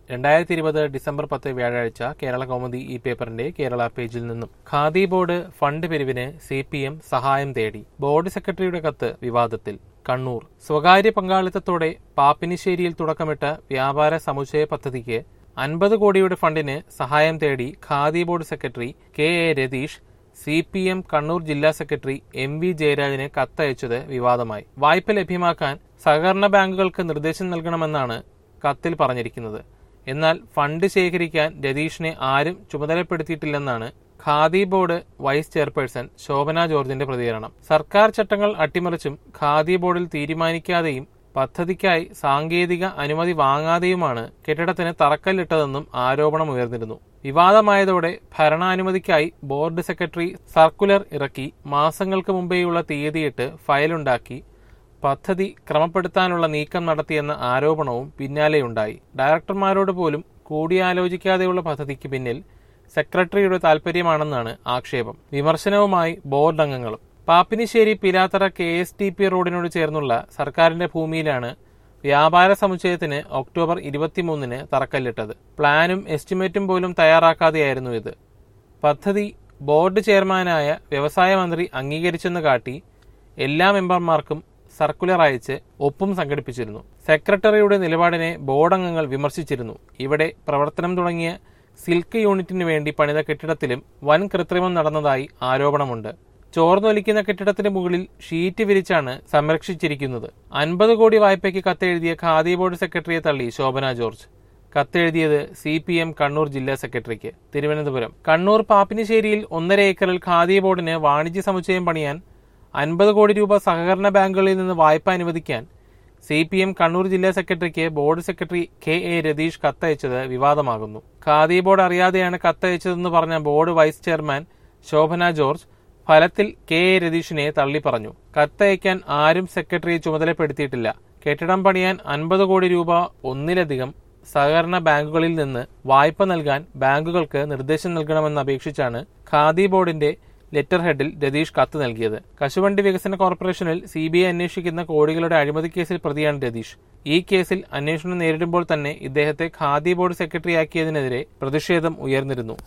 രണ്ടായിരത്തി ഇരുപത് ഡിസംബർ പത്ത് വ്യാഴാഴ്ച കേരള കൗമുദി ഈ പേപ്പറിന്റെ കേരള പേജിൽ നിന്നും ഖാദി ബോർഡ് ഫണ്ട് പിരിവിന് സി പി എം സഹായം തേടി ബോർഡ് സെക്രട്ടറിയുടെ കത്ത് വിവാദത്തിൽ കണ്ണൂർ സ്വകാര്യ പങ്കാളിത്തത്തോടെ പാപ്പിനിശ്ശേരിയിൽ തുടക്കമിട്ട വ്യാപാര സമുച്ചയ പദ്ധതിക്ക് അൻപത് കോടിയുടെ ഫണ്ടിന് സഹായം തേടി Khadi board secretary K A Ratheesh C P M Kannur ജില്ലാ സെക്രട്ടറി എം വി ജയരാജന് കത്തയച്ചത് വിവാദമായി വായ്പ ലഭ്യമാക്കാൻ സഹകരണ ബാങ്കുകൾക്ക് നിർദ്ദേശം നൽകണമെന്നാണ് കത്തിൽ പറഞ്ഞിരിക്കുന്നത് എന്നാൽ ഫണ്ട് ശേഖരിക്കാൻ രതീഷിനെ ആരും ചുമതലപ്പെടുത്തിയിട്ടില്ലെന്നാണ് Khadi board vice chairperson Shobhana ജോർജിന്റെ പ്രതികരണം സർക്കാർ ചട്ടങ്ങൾ അട്ടിമറിച്ചും ഖാദി ബോർഡിൽ തീരുമാനിക്കാതെയും പദ്ധതിക്കായി സാങ്കേതിക അനുമതി വാങ്ങാതെയുമാണ് കെട്ടിടത്തിന് തറക്കല്ലിട്ടതെന്നും ആരോപണമുയർന്നിരുന്നു വിവാദമായതോടെ ഭരണാനുമതിക്കായി ബോർഡ് സെക്രട്ടറി സർക്കുലർ ഇറക്കി മാസങ്ങൾക്ക് മുമ്പേയുള്ള തീയതിയിട്ട് ഫയലുണ്ടാക്കി പദ്ധതി ക്രമപ്പെടുത്താനുള്ള നീക്കം നടത്തിയെന്ന ആരോപണവും പിന്നാലെയുണ്ടായി ഡയറക്ടർമാരോട് പോലും കൂടിയാലോചിക്കാതെയുള്ള പദ്ധതിക്ക് പിന്നിൽ സെക്രട്ടറിയുടെ താൽപര്യമാണെന്നാണ് ആക്ഷേപം വിമർശനവുമായി ബോർഡ് അംഗങ്ങളും Pappinisseri Pilathara K S T P റോഡിനോട് ചേർന്നുള്ള സർക്കാരിന്റെ ഭൂമിയിലാണ് വ്യാപാര സമുച്ചയത്തിന് ഒക്ടോബർ ഇരുപത്തിമൂന്നിന് തറക്കല്ലിട്ടത് പ്ലാനും എസ്റ്റിമേറ്റും പോലും തയ്യാറാക്കാതെയായിരുന്നു ഇത് പദ്ധതി ബോർഡ് ചെയർമാനായ വ്യവസായ മന്ത്രി അംഗീകരിച്ചെന്ന് കാട്ടി എല്ലാ മെമ്പർമാർക്കും സർക്കുലർ അയച്ച് ഒപ്പും സംഘടിപ്പിച്ചിരുന്നു സെക്രട്ടറിയുടെ നിലപാടിനെ ബോർഡ് അംഗങ്ങൾ വിമർശിച്ചിരുന്നു ഇവിടെ പ്രവർത്തനം തുടങ്ങിയ സിൽക്ക് യൂണിറ്റിനു വേണ്ടി പണിത കെട്ടിടത്തിലും വൻ കൃത്രിമം നടന്നതായി ആരോപണമുണ്ട് ചോർന്നൊലിക്കുന്ന കെട്ടിടത്തിന് മുകളിൽ ഷീറ്റ് വിരിച്ചാണ് സംരക്ഷിച്ചിരിക്കുന്നത് അൻപത് കോടി വായ്പയ്ക്ക് കത്തെഴുതിയ ഖാദി ബോർഡ് സെക്രട്ടറിയെ തള്ളി ശോഭന ജോർജ് കത്തെഴുതിയത് സി പി എം കണ്ണൂർ ജില്ലാ സെക്രട്ടറിക്ക് തിരുവനന്തപുരം കണ്ണൂർ പാപ്പിനിശ്ശേരിയിൽ ഒന്നര ഏക്കറിൽ ഖാദി ബോർഡിന് വാണിജ്യ സമുച്ചയം പണിയാൻ അൻപത് കോടി രൂപ സഹകരണ ബാങ്കുകളിൽ നിന്ന് വായ്പ അനുവദിക്കാൻ സി പി എം കണ്ണൂർ ജില്ലാ സെക്രട്ടറിക്ക് board secretary K A Ratheesh കത്തയച്ചത് വിവാദമാകുന്നു ഖാദി ബോർഡ് അറിയാതെയാണ് കത്തയച്ചതെന്ന് പറഞ്ഞ board vice chairman Shobhana George ഫലത്തിൽ കെ എ രതീഷിനെ തള്ളിപ്പറഞ്ഞു കത്തയക്കാൻ ആരും സെക്രട്ടറിയെ ചുമതലപ്പെടുത്തിയിട്ടില്ല കെട്ടിടം പണിയാൻ അൻപത് കോടി രൂപ ഒന്നിലധികം സഹകരണ ബാങ്കുകളിൽ നിന്ന് വായ്പ നൽകാൻ ബാങ്കുകൾക്ക് നിർദ്ദേശം നൽകണമെന്ന് അപേക്ഷിച്ചാണ് ഖാദി ബോർഡിന്റെ ലെറ്റർ ഹെഡിൽ രതീഷ് കത്ത് നൽകിയത് കശുവണ്ടി വികസന കോർപ്പറേഷനിൽ സി ബി ഐ അന്വേഷിക്കുന്ന കോടികളുടെ അഴിമതി കേസിൽ പ്രതിയാണ് രതീഷ് ഈ കേസിൽ അന്വേഷണം നേരിടുമ്പോൾ തന്നെ ഇദ്ദേഹത്തെ ഖാദി ബോർഡ് സെക്രട്ടറിയാക്കിയതിനെതിരെ പ്രതിഷേധം ഉയർന്നിരുന്നു